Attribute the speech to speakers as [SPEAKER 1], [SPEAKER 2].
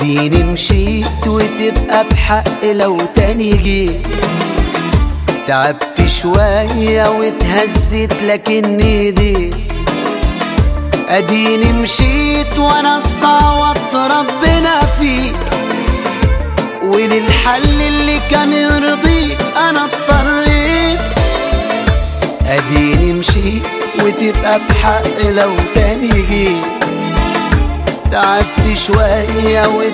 [SPEAKER 1] اديني مشيت وتبقى بحق لو تاني جيت تعبت شوية واتهزت لكني ديت اديني مشيت وانا استعوضت ربنا فيه وللحل اللي كان يرضيك انا اضطريت اديني مشيت وتبقى بحق لو تاني جيت تعبت شوية